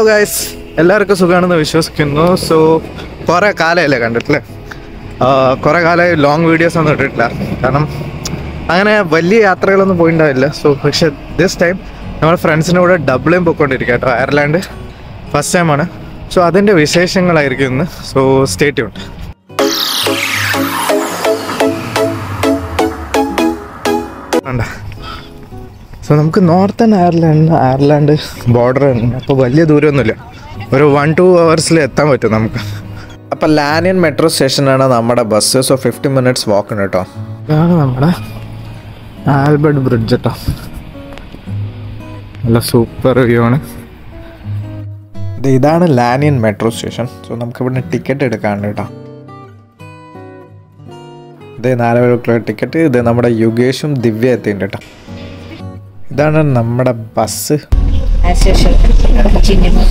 Guys എല്ലാവർക്കും സുഖമാണെന്ന് വിശ്വസിക്കുന്നു സോ കുറേ കാലമല്ലേ കണ്ടിട്ടില്ലേ കുറേ കാലമായി ലോങ് വീഡിയോസ് ഒന്നും ഇട്ടിട്ടില്ല കാരണം അങ്ങനെ വലിയ യാത്രകളൊന്നും പോയിണ്ടാവില്ല സോ പക്ഷെ ദിസ് ടൈം നമ്മൾ ഫ്രണ്ട്സിൻ്റെ കൂടെ ഡബ്ലിൻ പോയിക്കൊണ്ടിരിക്കുക കേട്ടോ അയർലാൻഡ് ഫസ്റ്റ് ടൈമാണ് സോ അതിൻ്റെ വിശേഷങ്ങളായിരിക്കും ഇന്ന് സോ സ്റ്റേറ്റ് ഉണ്ട് വേണ്ട സോ നമുക്ക് നോർത്തേൺ അയർലാൻഡ് അയർലാൻഡ് ബോർഡർ അപ്പോൾ വലിയ ദൂരമൊന്നുമില്ല ഒരു വൺ ടു അവേഴ്സിൽ എത്താൻ പറ്റും നമുക്ക് അപ്പോൾ ലാനിയൻ മെട്രോ സ്റ്റേഷനാണ് നമ്മുടെ bus so fifty minutes walk ഉണ്ട് കേട്ടോ ഇതാണ് നമ്മുടെ ആൽബർട്ട് ബ്രിഡ്ജ് കേട്ടോ നല്ല സൂപ്പർ വ്യൂ ആണ് ഇത് ഇതാണ് ലാനിയൻ മെട്രോ സ്റ്റേഷൻ സോ നമുക്ക് ഇവിടുന്ന് ടിക്കറ്റ് എടുക്കാണ്ട് കേട്ടോ ഇത് നാല് മണിക്കുള്ള ടിക്കറ്റ് ഇത് നമ്മുടെ യുഗേഷും ദിവ്യ എത്തിയിട്ടുണ്ട് കേട്ടോ ഇതാണ് നമ്മുടെ bus As usual, continue.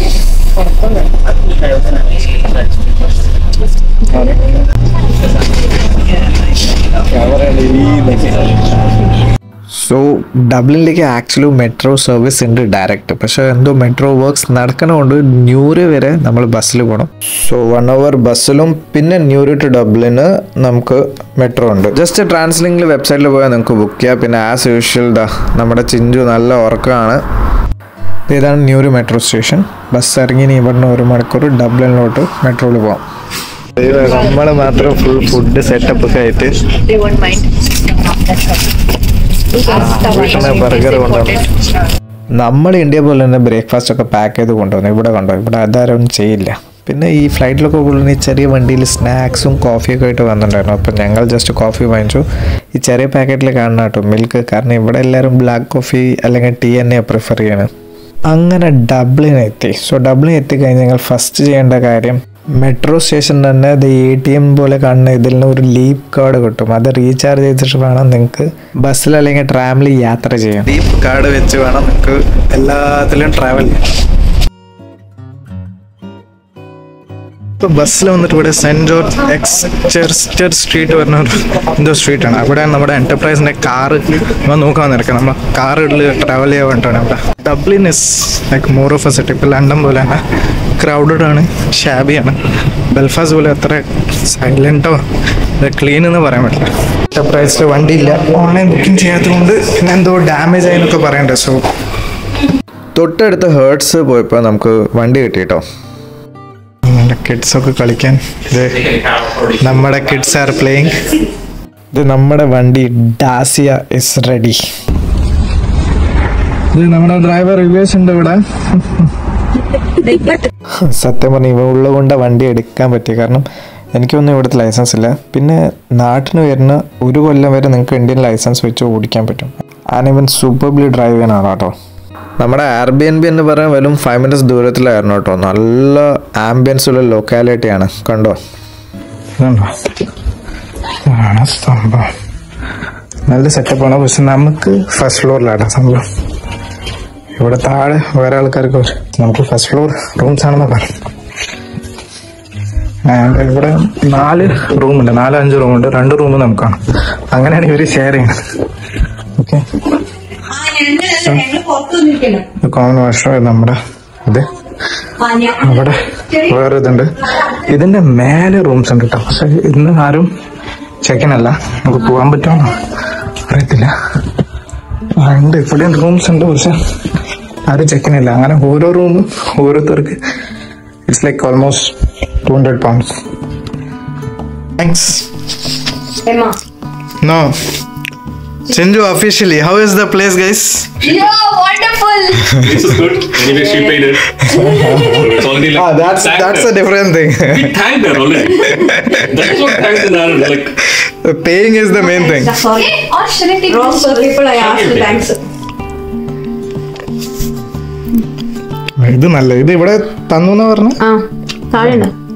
So ഡബ്ലിനിലേക്ക് ആക്ച്വലി മെട്രോ സർവീസ് ഉണ്ട് ഡയറക്റ്റ് പക്ഷേ എന്തോ മെട്രോ വർക്ക്സ് നടക്കണതുകൊണ്ട് ന്യൂര് വരെ നമ്മൾ ബസ്സിൽ പോകണം സോ വൺ അവർ ബസ്സിലും പിന്നെ ന്യൂര് ടു ഡബ്ലിന് നമുക്ക് മെട്രോ ഉണ്ട് ജസ്റ്റ് ട്രാൻസ്ലിംഗിൽ വെബ്സൈറ്റിൽ പോയാൽ നിങ്ങൾക്ക് ബുക്ക് ചെയ്യാം പിന്നെ ആസ് യൂഷ്വൽ ദാ നമ്മുടെ ചിഞ്ചു നല്ല ഉറക്കമാണ് ഇതാണ് ന്യൂര് മെട്രോ സ്റ്റേഷൻ ബസ് ഇറങ്ങി ഇനി ഇവിടുന്ന് ഒരു മണിക്കൂർ ഡബ്ലിനിലോട്ട് മെട്രോയിൽ പോകാം നമ്മൾ മാത്രം ഫുൾ ഫുഡ് സെറ്റപ്പ് ഒക്കെ ആയിട്ട് They won't mind. That's all. വീട്ടിൽ ബർഗർ കൊണ്ടുവന്നു നമ്മൾ ഇന്ത്യ പോലെ തന്നെ ബ്രേക്ക്ഫാസ്റ്റ് ഒക്കെ പാക്ക് ചെയ്ത് കൊണ്ടുവന്നു ഇവിടെ കണ്ടോ ഇവിടെ അതാരും ഒന്നും ചെയ്യില്ല പിന്നെ ഈ ഫ്ലൈറ്റിലൊക്കെ കൂടുതൽ ഈ ചെറിയ വണ്ടിയിൽ സ്നാക്സും കോഫിയൊക്കെ ആയിട്ട് വന്നിട്ടുണ്ടായിരുന്നു അപ്പം ഞങ്ങൾ ജസ്റ്റ് കോഫി വാങ്ങിച്ചു ഈ ചെറിയ പാക്കറ്റിൽ കാണണം കേട്ടോ മിൽക്ക് കാരണം ഇവിടെ എല്ലാവരും ബ്ലാക്ക് കോഫി അല്ലെങ്കിൽ ടീ തന്നെയാണ് പ്രിഫർ ചെയ്യണത് അങ്ങനെ ഡബ്ലിൻ എത്തി സോ ഡബ്ലിൻ എത്തിക്കഴിഞ്ഞ് ഞങ്ങൾ ഫസ്റ്റ് ചെയ്യേണ്ട കാര്യം മെട്രോ സ്റ്റേഷൻ തന്നെ ഇത് എ ടി എം പോലെ കാണുന്ന ഇതിൽ നിന്ന് ഒരു ലീപ് കാർഡ് കിട്ടും അത് റീചാർജ് ചെയ്തിട്ട് വേണം നിങ്ങൾക്ക് ബസ്സിൽ അല്ലെങ്കിൽ ട്രാമിൽ യാത്ര ചെയ്യാൻ ലീപ് കാർഡ് വെച്ച് വേണം നിങ്ങൾക്ക് എല്ലാത്തിലും ട്രാവൽ ചെയ്യാൻ ഇപ്പൊ ബസ്സിൽ വന്നിട്ട് ഇവിടെ സെന്റ് ജോർജ് എക്സ്ചെർസ്റ്റർ സ്ട്രീറ്റ് പറഞ്ഞ ഒരു എന്തോ സ്ട്രീറ്റ് ആണ് അവിടെ നമ്മുടെ എന്റർപ്രൈസിന്റെ കാറ് നമ്മൾ നോക്കാൻ നിൽക്കാം നമ്മൾ കാറിൽ ട്രാവൽ ചെയ്യാൻ വേണ്ടിയിട്ടാണ് ഇവിടെ Dublin is like more of a set ഇപ്പൊ ലണ്ടൻ പോലെ തന്നെ ക്രൗഡഡ് ആണ് ഷാബിയാണ് ബെൽഫാസ് പോലെ അത്ര സൈലന്റോ ക്ലീൻ എന്ന് പറയാൻ പറ്റില്ല എന്റർപ്രൈസിൽ വണ്ടി ഇല്ല ഓൺലൈൻ ബുക്കിംഗ് ചെയ്യാത്തതുകൊണ്ട് പിന്നെ എന്തോ ഡാമേജ് ആയി എന്നൊക്കെ പറയണ്ടേ സോ തൊട്ടടുത്ത് ഹേർട്സ് പോയപ്പോൾ നമുക്ക് വണ്ടി കിട്ടി കേട്ടോ നമ്മുടെ കിഡ്സ് ഒക്കെ കളിക്കാൻ ഇത് നമ്മുടെ കിഡ്സ് ആർ പ്ലേയിങ് ഇത് നമ്മുടെ വണ്ടി ഡാസിയ ഇസ് റെഡി ഇത് നമ്മുടെ ഡ്രൈവർ റിവേഴ്സ് ഉണ്ട് ഇവിടെ സത്യം പറഞ്ഞ ഇവ ഉള്ളതുകൊണ്ട് വണ്ടി എടുക്കാൻ പറ്റി കാരണം എനിക്കൊന്നും ഇവിടുത്തെ ലൈസൻസ് ഇല്ല പിന്നെ നാട്ടിന് വരുന്ന ഒരു കൊല്ലം വരെ നിങ്ങൾക്ക് ഇന്ത്യൻ ലൈസൻസ് വെച്ച് ഓടിക്കാൻ പറ്റും ആൻഡ് ഇവൻ സൂപ്പർബിളി ഡ്രൈവ് ചെയ്യാനാണ് കേട്ടോ നമ്മുടെ എയർ ബി എൻ ബി എന്ന് പറയാൻ വെറും ഫൈവ് മിനിറ്റ്സ് ദൂരത്തിലായിരുന്നു കേട്ടോ നല്ല ആംബിയൻസ് ഉള്ള ലൊക്കാലിറ്റിയാണ് കണ്ടോ സംഭവം നല്ല സെറ്റപ്പാണ് പക്ഷെ നമുക്ക് ഫസ്റ്റ് ഫ്ലോറിലാണ് സംഭവം ഇവിടെ താഴെ വേറെ ആൾക്കാർക്ക് ഒരു- നമുക്ക് ഫസ്റ്റ് ഫ്ലോർ റൂംസ് ആണെന്ന് പറഞ്ഞു ആൻഡ് ഇവിടെ നാല് റൂമുണ്ട് നാല് അഞ്ച് റൂമുണ്ട് രണ്ട് റൂം നമുക്കാണ് അങ്ങനെയാണ് ഇവർ ഷെയർ ചെയ്യുന്നത് ഓക്കെ കോമൺ വാഷ്റൂം നമ്മുടെ ഇത് അവിടെ വേറെ ഇതുണ്ട് ഇതിന്റെ മേലെ റൂംസ് ഉണ്ട് കേട്ടോ പക്ഷെ ഇന്ന് ആരും ചെക്കിനല്ല നമുക്ക് പോകാൻ പറ്റുമോ അറിയത്തില്ല ആ, ഉണ്ട് ഇവിടെയും റൂംസ് ഉണ്ട് പക്ഷെ ആരും ചെക്കിനില്ല അങ്ങനെ ഓരോ റൂമും ഓരോരുത്തർക്ക് it's like almost two hundred pounds thanks Emma. No Chinju officially, how is the place, guys? Yeah, wonderful. This is good. Anyway, she paid it. it's already like Ah, that's thanked that's her. a different thing. We thanked her already. That's what thanks in Ireland. Like, Paying is the main thing. Sorry. Or should I take Wrong for people I asked thanks. ഇത് നല്ല ഇത് ഇവിടെ തന്നു എന്ന് പറഞ്ഞു ആ താഴെ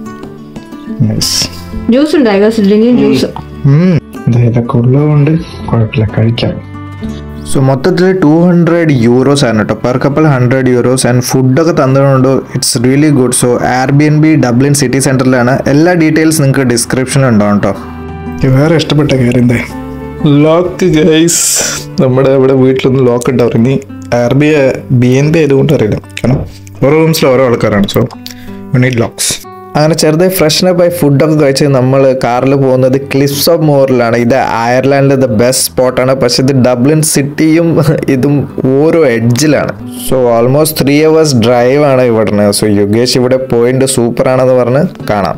juice ഉണ്ട് ഐ വാസ് ഡ്രിങ്കിങ് ജ്യൂസ് ഇതൊക്കെ ഉള്ളതുകൊണ്ട് കുഴപ്പമില്ല കഴിക്കാം സോ മൊത്തത്തിൽ ടു ഹൺഡ്രഡ് യൂറോസ് ആണ് കേട്ടോ per couple hundred euros and ഫുഡൊക്കെ തന്നതുകൊണ്ട് it's really good so air B N B Dublin city സെൻറ്ററിലാണ് എല്ലാ ഡീറ്റെയിൽസ് നിങ്ങൾക്ക് ഡിസ്ക്രിപ്ഷനിൽ ഉണ്ടാവും കേട്ടോ വേറെ ഇഷ്ടപ്പെട്ട കാര്യം എന്താ ലോക്ക് ഗൈസ് നമ്മുടെ ഇവിടെ വീട്ടിലൊന്നും ലോക്ക് ഉണ്ടാവും ഇനി R B B N B ആയതുകൊണ്ട് അറിയില്ല കാരണം ഓരോ റൂംസിൽ ഓരോ ആൾക്കാരാണ് സോ യു നീഡ് ലോക്സ് അങ്ങനെ ചെറുതായി ഫ്രഷ്നപ്പ് ആയി ഫുഡൊക്കെ കഴിച്ച് നമ്മൾ കാറിൽ പോകുന്നത് ക്ലിഫ്സ് ഓഫ് മോറിലാണ് ഇത് അയർലാൻഡിലെ ദ ബെസ്റ്റ് സ്പോട്ടാണ് പക്ഷെ ഇത് ഡബ്ലിൻ സിറ്റിയും ഇതും ഓരോ എഡ്ജിലാണ് so almost three hours drive ആണ് ഇവിടുന്ന് സോ യുഗേഷ് ഇവിടെ പോയിന്റ് സൂപ്പർ ആണെന്ന് പറഞ്ഞ് കാണാം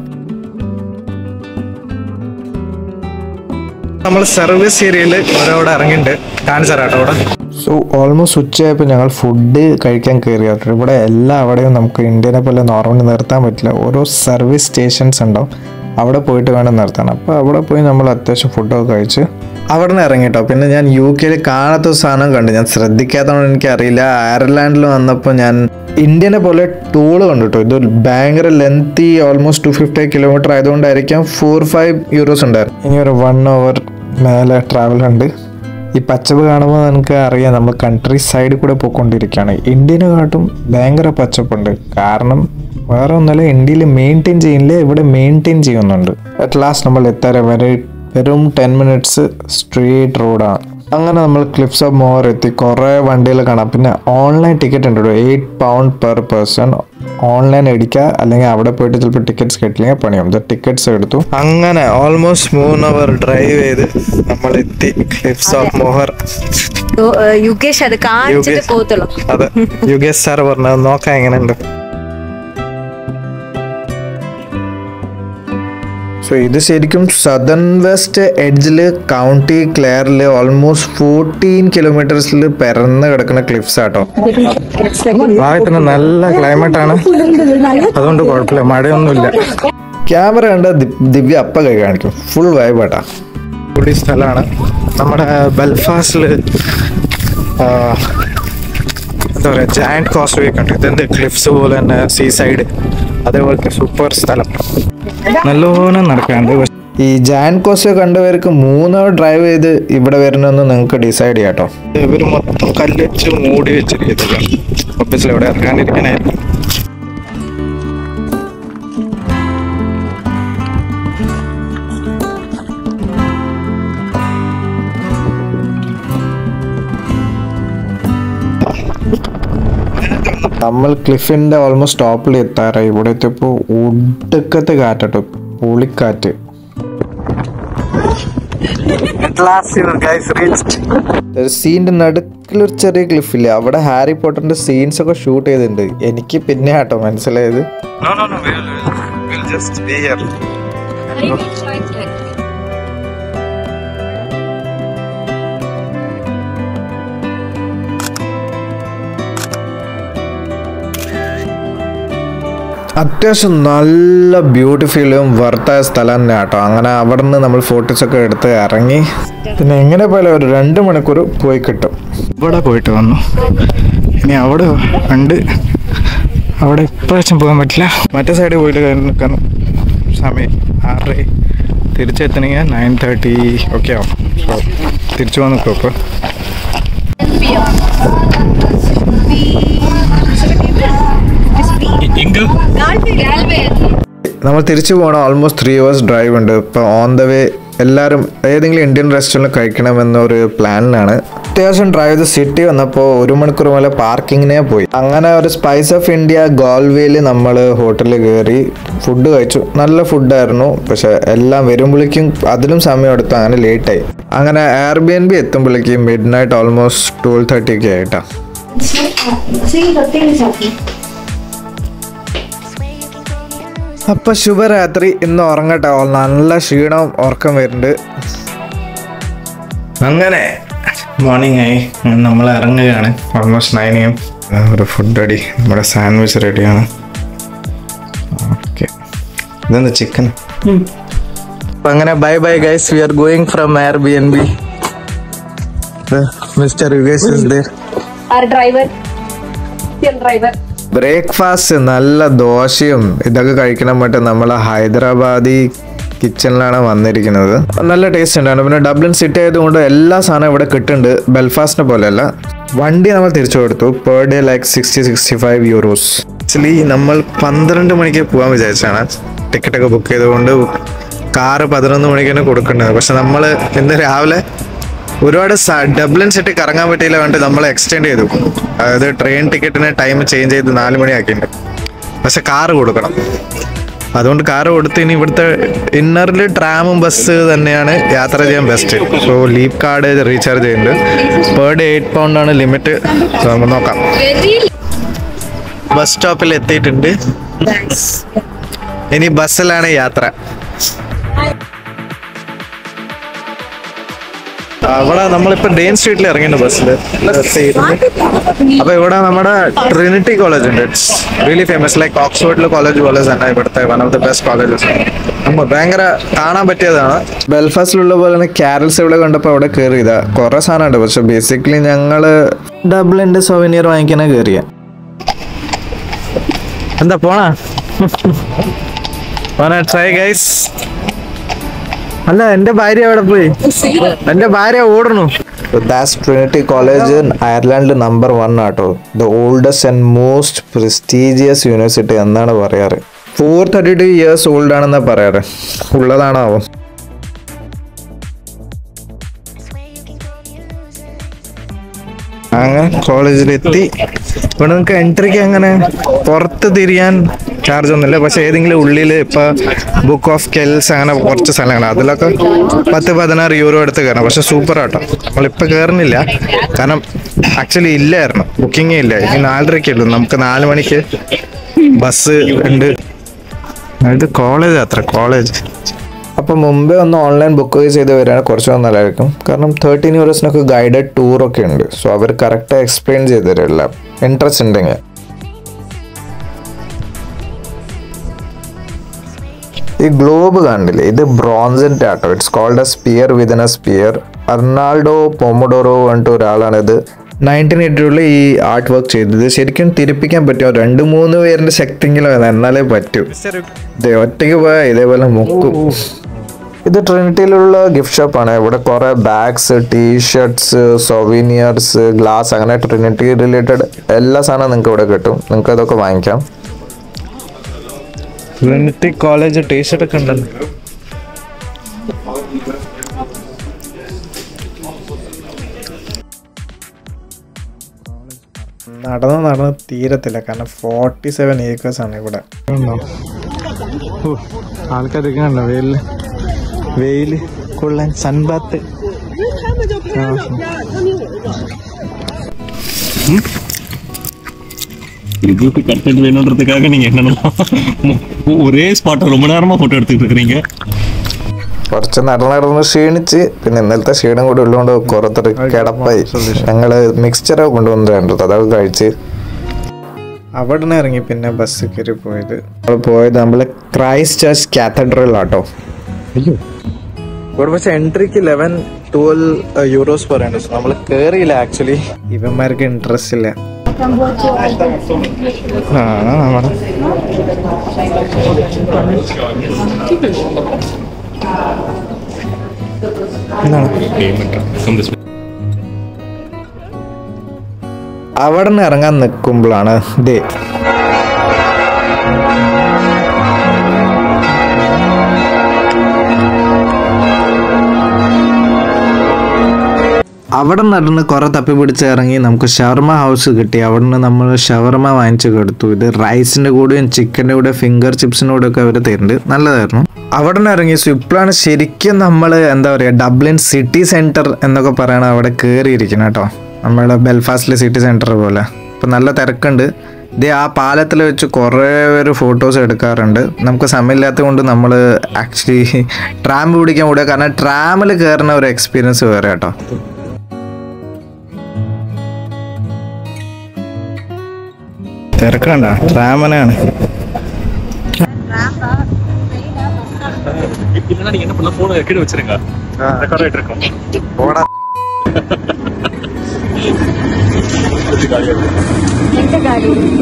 നമ്മൾ സർവീസ് ഏരിയയിൽ ഓരോടെ ഇറങ്ങിയിട്ടുണ്ട് കാണിച്ചു തരാം കേട്ടോ അവിടെ സോ ഓൾമോസ്റ്റ് ഉച്ചയായപ്പോൾ ഞങ്ങൾ ഫുഡ് കഴിക്കാൻ കയറി കേട്ടോ ഇവിടെ എല്ലാ അവിടെയും നമുക്ക് ഇന്ത്യനെ പോലെ നോർമലി നിർത്താൻ പറ്റില്ല ഓരോ സർവീസ് സ്റ്റേഷൻസ് ഉണ്ടാവും അവിടെ പോയിട്ട് വേണം നിർത്താൻ അപ്പോൾ അവിടെ പോയി നമ്മൾ അത്യാവശ്യം ഫുഡൊക്കെ കഴിച്ച് അവിടെ നിന്ന് ഇറങ്ങിട്ടോ പിന്നെ ഞാൻ യു കെയിൽ കാണാത്ത ഒരു സാധനം കണ്ടു ഞാൻ ശ്രദ്ധിക്കാത്തതുകൊണ്ട് എനിക്കറിയില്ല അയർലാൻഡിൽ വന്നപ്പോൾ ഞാൻ ഇന്ത്യനെ പോലെ ടൂള് കണ്ടിട്ടോ ഇത് ഭയങ്കര lengthy almost two fifty kilometre ആയതുകൊണ്ടായിരിക്കാം ഫോർ ഫൈവ് യൂറോസ് ഉണ്ടായിരുന്നു ഇനി ഒരു വൺ അവർ മേലെ ട്രാവൽ ഉണ്ട് ഈ പച്ചപ്പ് കാണുമ്പോൾ നമുക്ക് അറിയാം നമ്മൾ കൺട്രി സൈഡിൽ കൂടെ പോയിക്കൊണ്ടിരിക്കുകയാണ് ഇന്ത്യനെ കാട്ടും ഭയങ്കര പച്ചപ്പുണ്ട് കാരണം വേറെ ഒന്നുമല്ല ഇന്ത്യയിൽ മെയിൻറ്റെയിൻ ചെയ്യില്ല ഇവിടെ മെയിൻറ്റെയിൻ ചെയ്യുന്നുണ്ട് അറ്റ് ലാസ്റ്റ് നമ്മൾ എത്താറ് വരെ വെറും ടെൻ മിനിറ്റ്സ് സ്ട്രീറ്റ് റോഡാണ് അങ്ങനെ നമ്മൾ ക്ലിപ്സ് ഓഫ് മോർ എത്തി കുറേ വണ്ടികൾ കാണാം പിന്നെ ഓൺലൈൻ ടിക്കറ്റ് ഉണ്ട് eight pound per person online അടിക്കുക അല്ലെങ്കിൽ അവിടെ പോയിട്ട് ചിലപ്പോൾ ടിക്കറ്റ്സ് കിട്ടില്ലെങ്കിൽ പണിയാവും ടിക്കറ്റ്സ് എടുത്തു അങ്ങനെ ഓൾമോസ്റ്റ് മൂന്ന് അവർ ഡ്രൈവ് ചെയ്ത് നമ്മൾ എത്തി ക്ലിപ്സ് ഓഫ് മോഹർ യുഗേഷ് അത് കാണിച്ചിട്ട് യുഗേഷ്. പോകത്തുള്ളൂ അതെ യുഗേഷ് സാർ പറഞ്ഞത് നോക്കാം എങ്ങനെയുണ്ട് സോ ഇത് ശരിക്കും സദൺ വെസ്റ്റ് എഡ്ജിൽ കൗണ്ടി ക്ലെയറിൽ ഓൾമോസ്റ്റ് ഫോർട്ടീൻ കിലോമീറ്റേഴ്സിൽ പരന്ന് കിടക്കുന്ന ക്ലിഫ്സ് ആട്ടോ ഭാഗത്തിന് നല്ല ക്ലൈമറ്റ് ആണ് അതുകൊണ്ട് കുഴപ്പമില്ല മഴയൊന്നുമില്ല ക്യാമറ കണ്ട ദിവ്യ അപ്പ കൈ കാണിക്കും ഫുൾ വൈബാട്ടാ പൊളി സ്ഥലമാണ് നമ്മുടെ ബെൽഫാസ്റ്റിൽ എന്താ പറയുക ജയന്റ് കോസ്റ്റ് വേ കണ്ടു ഇതെന്ത് ക്ലിഫ്സ് പോലെ തന്നെ സീ സൈഡ് അതേപോലത്തെ സൂപ്പർ സ്ഥലം നല്ലോണം നടക്കാണ്ട് ഈ ജയന്റ് കോസ്റ്റ് കണ്ടവർക്ക് മൂന്നോ ഡ്രൈവ് ചെയ്ത് ഇവിടെ വരണമെന്ന് നിങ്ങൾക്ക് ഡിസൈഡ് ചെയ്യാം കേട്ടോ ഇവർ മൊത്തം കല്ലുവെച്ച് മൂടി വെച്ചിരിക്കുന്നത് ഓഫീസിൽ ഇവിടെ ഇറക്കാണ്ടിരിക്കാനായിരുന്നു നമ്മൾ ക്ലിഫിന്റെ ഓൾമോസ്റ്റ് ടോപ്പിൽ എത്താറായി ഇവിടെ എത്തിയപ്പോൾ ഒടുക്കത്തെ കാറ്റട്ടോ പൊളിക്കാറ്റ് സീന്റെ നടുക്കിലൊരു ചെറിയ ക്ലിഫില്ലേ അവിടെ ഹാരി പോട്ടറിന്റെ സീൻസ് ഒക്കെ ഷൂട്ട് ചെയ്തിട്ടുണ്ട് എനിക്ക് പിന്നെ ആട്ടോ മനസ്സിലായത് അത്യാവശ്യം നല്ല ബ്യൂട്ടിഫുള്ളും വർത്തായ സ്ഥലം തന്നെ കേട്ടോ അങ്ങനെ അവിടെ നിന്ന് നമ്മൾ ഫോട്ടോസൊക്കെ എടുത്ത് ഇറങ്ങി പിന്നെ എങ്ങനെ പോയാലും ഒരു രണ്ട് മണിക്കൂർ പോയി കിട്ടും ഇവിടെ പോയിട്ട് വന്നു ഇനി അവിടെ ഉണ്ട് അവിടെ ഇപ്രാവശ്യം പോകാൻ പറ്റില്ല മറ്റേ സൈഡിൽ പോയിട്ട് കാരണം സമയം ആറര തിരിച്ചെത്തണമെങ്കിൽ നയൻ തേർട്ടി ഒക്കെ ആവും സോ തിരിച്ചു വന്ന് നിൽക്കും ഇപ്പോൾ Inga? നമ്മൾ തിരിച്ചു പോകണം ഓൾമോസ്റ്റ് ത്രീ അവേഴ്സ് ഡ്രൈവ് ഉണ്ട് ഇപ്പോൾ ഓൺ ദ വേ എല്ലാവരും ഏതെങ്കിലും ഇന്ത്യൻ റെസ്റ്റോറൻറ്റ് കഴിക്കണമെന്നൊരു പ്ലാനിലാണ് അത്യാവശ്യം ഡ്രൈവ് ചെയ്ത് സിറ്റി വന്നപ്പോൾ ഒരു മണിക്കൂർ മുതൽ പാർക്കിങ്ങിനെ പോയി അങ്ങനെ ഒരു സ്പൈസ് ഓഫ് ഇന്ത്യ ഗോൾവേയിൽ നമ്മൾ ഹോട്ടലിൽ കയറി ഫുഡ് കഴിച്ചു നല്ല ഫുഡായിരുന്നു പക്ഷെ എല്ലാം വരുമ്പോഴേക്കും അതിലും സമയം എടുത്തു അങ്ങനെ ലേറ്റായി അങ്ങനെ എയർ ബി എൻ ബി എത്തുമ്പോഴേക്കും midnight almost twelve thirty ഒക്കെ ആയിട്ടാ അപ്പൊ ശുഭരാത്രി ഇന്ന് ഉറങ്ങട്ടെ ഓ, നല്ല ക്ഷീണവും ഉറക്കം വരുന്നുണ്ട് അങ്ങനെ മോർണിംഗ് ആയി നമ്മൾ ഇറങ്ങുകയാണ് ഓൾമോസ്റ്റ് നയൻ എം ഒരു ഫുഡ് റെഡി നമ്മുടെ സാൻഡ്വിച്ച് റെഡിയാണ് ഓക്കെ ഇതെന്താ ചിക്കൻ അപ്പൊ അങ്ങനെ bye bye guys we are going from air B N B mister Yugesh is there Our driver. Still driver. Breakfast നല്ല ദോശയും ഇതൊക്കെ കഴിക്കണം പറ്റും നമ്മൾ ഹൈദരാബാദി കിച്ചണിലാണ് വന്നിരിക്കുന്നത് നല്ല ടേസ്റ്റ് ഉണ്ടായിരുന്നു പിന്നെ ഡബ്ലിൻ സിറ്റി ആയതുകൊണ്ട് എല്ലാ സാധനവും ഇവിടെ കിട്ടുന്നുണ്ട് ബെൽഫാസ്റ്റിനെ പോലെയല്ല വണ്ടി നമ്മൾ തിരിച്ചു കൊടുത്തു per day like sixty sixty five euros actually നമ്മൾ പന്ത്രണ്ട് മണിക്ക് പോകാൻ വിചാരിച്ചാണ് ടിക്കറ്റൊക്കെ ബുക്ക് ചെയ്തുകൊണ്ട് കാറ് പതിനൊന്ന് മണിക്ക് തന്നെ കൊടുക്കേണ്ടത് പക്ഷെ നമ്മൾ ഇന്ന് രാവിലെ ഒരുപാട് ഡബ്ലിൻ സിറ്റി കറങ്ങാൻ പറ്റിയില്ല വേണ്ടി നമ്മൾ എക്സ്റ്റെൻഡ് ചെയ്തു അതായത് ട്രെയിൻ ടിക്കറ്റിന് ടൈം ചേഞ്ച് ചെയ്ത് നാല് മണിയാക്കിയിട്ടുണ്ട് പക്ഷെ കാറ് കൊടുക്കണം അതുകൊണ്ട് കാറ് കൊടുത്ത് ഇനി ഇവിടുത്തെ ഇന്നറിൽ ട്രാമും ബസ് തന്നെയാണ് യാത്ര ചെയ്യാൻ best so leap card recharge ചെയ്യുന്നുണ്ട് പെർ ഡേ എയ്റ്റ് പൗണ്ട് ആണ് ലിമിറ്റ് സോ നമുക്ക് നോക്കാം ബസ് സ്റ്റോപ്പിൽ എത്തിയിട്ടുണ്ട് ഇനി ബസ്സിലാണ് യാത്ര അവിടെ നമ്മളിപ്പോ ഡെയിൻ സ്ട്രീറ്റിൽ ഇറങ്ങിയിട്ടുണ്ട് ബസ്സിൽ അപ്പൊ ഇവിടെ നമ്മുടെ ട്രിനിറ്റി കോളേജ് ഉണ്ട് ഇറ്റ്സ് റിയലി ഫേമസ് ലൈക്ക് ഓക്സ്ഫോർഡിലെ കോളേജ് പോലെ തന്നെ ഇവിടുത്തെ one of the best colleges നമ്മ ഭയങ്കര കാണാൻ പറ്റിയതാണ് ബെൽഫാസ്റ്റിലുള്ള പോലെ തന്നെ ക്യാരൽസ് ഇവിടെ കണ്ടപ്പോൾ അവിടെ കയറിയതാ കുറെ സാധനമുണ്ട് പക്ഷെ ബേസിക്കലി ഞങ്ങള് ഡബിളിന്റെ സൊവനിയർ വാങ്ങിക്കാനാ കയറിയ എന്താ പോണാ പോണ ട്രൈ ഗൈസ് അല്ല എന്റെ ഭാര്യ അവിടെ പോയി എന്റെ ഭാര്യ ഓടണു ദാസ് ട്രിനിറ്റി കോളേജ് അയർലാൻഡിൽ നമ്പർ വൺ ആട്ടോ the oldest and most prestigious university എന്നാണ് പറയാറ് four thirty two years old ആണെന്നാ പറയാറ് ഉള്ളതാണാവോ അങ്ങനെ കോളേജിലെത്തി ഇവിടെ നിങ്ങൾക്ക് എൻട്രിക്ക് അങ്ങനെ പുറത്ത് തിരിയാൻ ചാർജ് ഒന്നുമില്ല പക്ഷെ ഏതെങ്കിലും ഉള്ളിൽ ഇപ്പൊ ബുക്ക് ഓഫ് കെൽസ് അങ്ങനെ കുറച്ച് സ്ഥലങ്ങളാണ് അതിലൊക്കെ പത്ത് പതിനാറ് യൂറോ എടുത്ത് കയറണം പക്ഷെ സൂപ്പർ ആട്ടോ നമ്മളിപ്പോ കയറുന്നില്ല കാരണം ആക്ച്വലി ഇല്ലായിരുന്നു ബുക്കിംഗേ ഇല്ല ഇനി നാലരയ്ക്കേ ഉള്ളൂ നമുക്ക് നാല് മണിക്ക് ബസ് ഉണ്ട് ഇത് കോളേജ് അത്ര കോളേജ് അപ്പോൾ മുമ്പേ ഒന്ന് ഓൺലൈൻ ബുക്ക് ചെയ്ത് വരികയാണ് കുറച്ച് നല്ലതായിരിക്കും കാരണം തേർട്ടീൻ യൂറോസിനൊക്കെ ഗൈഡഡ് ടൂറൊക്കെ ഉണ്ട് സോ അവർ കറക്റ്റായി എക്സ്പ്ലെയിൻ ചെയ്ത് തരില്ല ഇൻട്രസ്റ്റ് ഉണ്ടെങ്കിൽ ഈ ഗ്ലോബ് കണ്ടില്ലേ ഇത് ബ്രോൺസിൻ്റെ ആട്ടോ it's called a sphere within a sphere Arnaldo Pomodoro പറഞ്ഞിട്ട് ഒരാളാണ് ഇത് നയൻറ്റീൻ എയ്റ്റിലുള്ള ഈ ആർട്ട് വർക്ക് ചെയ്തത് ശരിക്കും തിരിപ്പിക്കാൻ പറ്റുമോ രണ്ട് മൂന്ന് പേരിന്റെ ശക്തിയെങ്കിലും വേണം, എന്നാലേ പറ്റൂ ഇത് ഒറ്റയ്ക്ക് പോയാൽ ഇതേപോലെ മുക്കും ഇത് ട്രിനിറ്റിയിലുള്ള ഗിഫ്റ്റ് ഷോപ്പാണ് ഇവിടെ കുറെ ബാഗ്സ് ടീഷർട്സ് സൊവീനിയർസ് ഗ്ലാസ് അങ്ങനെ ട്രിനിറ്റി റിലേറ്റഡ് എല്ലാ സാധനവും നിങ്ങൾക്ക് ഇവിടെ കിട്ടും നിങ്ങൾക്ക് അതൊക്കെ വാങ്ങിക്കാം ട്രിനിറ്റി കോളേജ് ടീഷർട്ട് ഒക്കെ ഉണ്ടല്ലോ നടന്ന് നടന്ന് തീരത്തില്ല കാരണം ഫോർട്ടി സെവൻ ഏക്കേഴ്സ് ആണ് ഇവിടെ ആൾക്കാരൊക്കെ ഉണ്ടോ വെയില് വെയില് കൊള്ളാൻ സൺബാത്ത് இதுக்கு கண்டென்ட் வேணுன்றதுக்காக நீங்க என்னென்னலாம் ஒரே ஸ்பாட்டை ரொம்ப நேரமா போட்டோ எடுத்துட்டு இருக்கிறீங்க കുറച്ച് നടന്ന് നടന്ന് ക്ഷീണിച്ച് പിന്നെ ഇന്നലത്തെ ക്ഷീണം കൂടി ഉള്ളതുകൊണ്ട് കുറത്തൊരു കിടപ്പായി ഞങ്ങള് മിക്സ്ചറൊക്കെ കൊണ്ടുവന്നിട്ടുണ്ട് അതൊക്കെ കഴിച്ച് അവിടെ നിന്ന് ഇറങ്ങി പിന്നെ ബസ് കയറി പോയത് നമ്മൾ പോയത് നമ്മൾ ക്രൈസ്റ്റ് ചർച്ച് കാത്തഡ്രലാട്ടോ അയ്യോ ഇവിടെ പക്ഷെ എൻട്രിക്ക് ലെവൻ ട്വൽവ് യൂറോസ് പറയുന്നുണ്ട് നമ്മൾ കയറിയില്ല ആക്ച്വലി ഇവന്മാർക്ക് ഇൻട്രസ്റ്റ് ഇല്ല ആണ് നമ്മുടെ എന്താണ് അവിടെ നിന്ന് ഇറങ്ങാൻ നിൽക്കുമ്പോഴാണ് ദേ അവിടെ നടന്ന് കുറെ തപ്പി പിടിച്ച് ഇറങ്ങി നമുക്ക് ഷവർമ ഹൗസ് കിട്ടി അവിടെ നിന്ന് നമ്മൾ ഷവർമ വാങ്ങിച്ചു കൊടുത്തു ഇത് റൈസിന്റെ കൂടെയും ചിക്കൻ്റെ കൂടെ ഫിംഗർ ചിപ്സിൻ്റെ കൂടെ ഒക്കെ അവർ തരുന്നുണ്ട് നല്ലതായിരുന്നു അവിടെ നിന്ന് ഇറങ്ങി സോ ഇപ്പോഴാണ് ശരിക്കും നമ്മൾ എന്താ പറയുക ഡബ്ലിൻ സിറ്റി സെന്റർ എന്നൊക്കെ പറയണ അവിടെ കയറിയിരിക്കണം കേട്ടോ നമ്മുടെ ബെൽഫാസ്റ്റിലെ സിറ്റി സെന്റർ പോലെ ഇപ്പം നല്ല തിരക്കുണ്ട് ഇത് ആ പാലത്തിൽ വെച്ച് കുറേ പേര് ഫോട്ടോസ് എടുക്കാറുണ്ട് നമുക്ക് സമയമില്ലാത്തത് കൊണ്ട് നമ്മൾ ആക്ച്വലി ട്രാം പിടിക്കാൻ കൂടെ കാരണം ട്രാമിൽ കയറുന്ന ഒരു എക്സ്പീരിയൻസ് വേറെ കേട്ടോ തിരക്കണ്ട ട്രാമനാണ് இல்லைன்னா நீங்க என்ன பண்ணலாம் போன கீழே வச்சிருங்க ரெக்கார்ட் ஆயிட்டு இருக்கோம் கொஞ்சம் காலியா இருக்கு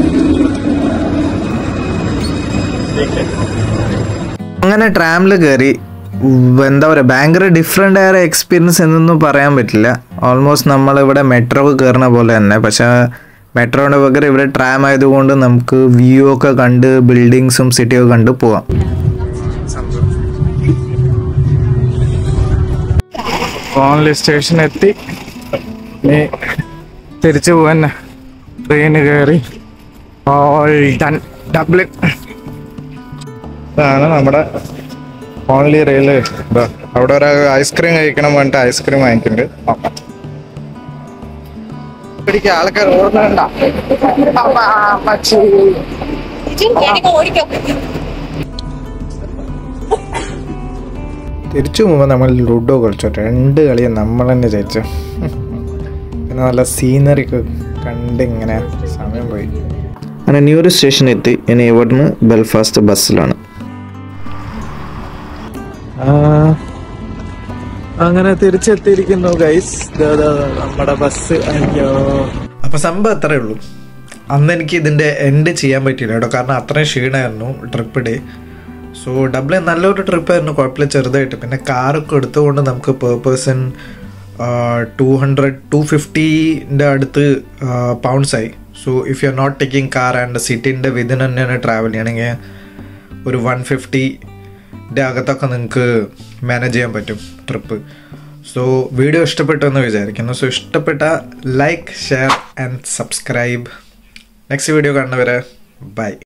അങ്ങനെ ട്രാമിൽ കയറി ഉം, എന്താ പറയുക ഭയങ്കര ഡിഫറെൻ്റ് ആയ എക്സ്പീരിയൻസ് എന്നൊന്നും പറയാൻ പറ്റില്ല ഓൾമോസ്റ്റ് നമ്മളിവിടെ മെട്രോ കയറുന്ന പോലെ തന്നെ പക്ഷേ മെട്രോയുടെ പകരം ഇവിടെ ട്രാം ആയതുകൊണ്ട് നമുക്ക് വ്യൂ ഒക്കെ കണ്ട് ബിൽഡിങ്സും സിറ്റിയൊക്കെ കണ്ട് പോവാം കോൺലി സ്റ്റേഷൻ എത്തി ഇനി തിരിച്ചു പോവാൻ ട്രെയിന് കയറി ഓൾ ഡൺ ഡബ്ലിൻ ഇതാണ് നമ്മുടെ ഓൺലി റെയിൽവേ അവിടെ ഒരു ഐസ്ക്രീം കഴിക്കണം പറഞ്ഞിട്ട് ഐസ്ക്രീം വാങ്ങിക്കുന്നുണ്ട് നോക്കാം പിടിക്കുക ആൾക്കാർ ഓടുന്നുണ്ട തിരിച്ചു പോകുമ്പോൾ നമ്മൾ ലുഡോ കളിച്ചു രണ്ട് കളിയും നമ്മൾ തന്നെ ജയിച്ചു പിന്നെ നല്ല സീനറി ഒക്കെ കണ്ട് ഇങ്ങനെ സമയം പോയി അങ്ങനെ ന്യൂർ സ്റ്റേഷൻ എത്തി ഇനി ഇവിടുന്ന് ബെൽഫാസ്റ്റ് ബസ്സിലാണ് അങ്ങനെ തിരിച്ചെത്തിയിരിക്കുന്നു ഗൈസ് നമ്മുടെ ബസ് അയ്യോ അപ്പൊ സംഭവം അത്രേ ഉള്ളൂ അന്ന് എനിക്ക് ഇതിന്റെ എൻഡ് ചെയ്യാൻ പറ്റിയില്ല കേട്ടോ കാരണം അത്രയും ക്ഷീണമായിരുന്നു ട്രിപ്പ് ഡേ സോ ഡബ്ലിൻ നല്ലൊരു ട്രിപ്പായിരുന്നു കുഴപ്പമില്ല ചെറുതായിട്ട് പിന്നെ കാറൊക്കെ എടുത്തുകൊണ്ട് നമുക്ക് per person two hundred two ഫിഫ്റ്റീൻ്റെ അടുത്ത് പൗണ്ട്സ് ആയി so if you are not taking car and സിറ്റിൻ്റെ വിതിൻ തന്നെയാണ് ട്രാവൽ ചെയ്യണമെങ്കിൽ ഒരു വൺ ഫിഫ്റ്റിൻ്റെ അകത്തൊക്കെ നിങ്ങൾക്ക് മാനേജ് ചെയ്യാൻ പറ്റും ട്രിപ്പ് സോ വീഡിയോ ഇഷ്ടപ്പെട്ടു എന്ന് വിചാരിക്കുന്നു സോ ഇഷ്ടപ്പെട്ട like share and subscribe next video കാണുന്നവരെ ബൈ